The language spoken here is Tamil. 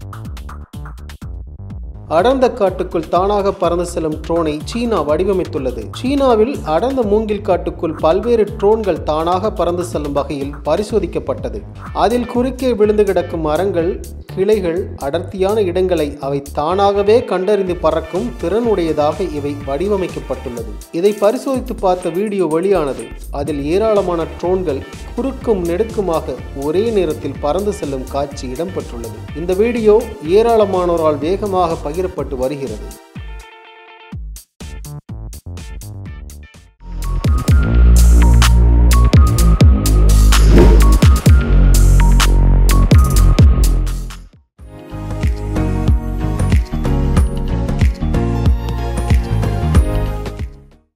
அடர்ந்த காட்டுக்குள் தானாக பறந்து செல்லும் ட்ரோனை சீனா வடிவமைத்துள்ளது சீனாவில் அடர்ந்த மூங்கில் காட்டுக்குள் பல்வேறு ட்ரோன்கள் தானாக பறந்து செல்லும் வகையில் பரிசோதிக்கப்பட்டது அதில் குறுக்கே விழுந்து கிடக்கும் மரங்கள் கிளைகள் அடர்த்தியான இடங்களை அவை தானாகவே கண்டறிந்து பறக்கும் திறனுடையதாக இவை வடிவமைக்கப்பட்டுள்ளது இதை பரிசோதித்து பார்த்த வீடியோ வெளியானது அதில் ஏராளமான ட்ரோன்கள் குறுக்கும் நெடுக்குமாக ஒரே நேரத்தில் பறந்து செல்லும் காட்சி இடம்பெற்றுள்ளது இந்த வீடியோ ஏராளமானோரால் வேகமாக பகிரப்பட்டு வருகிறது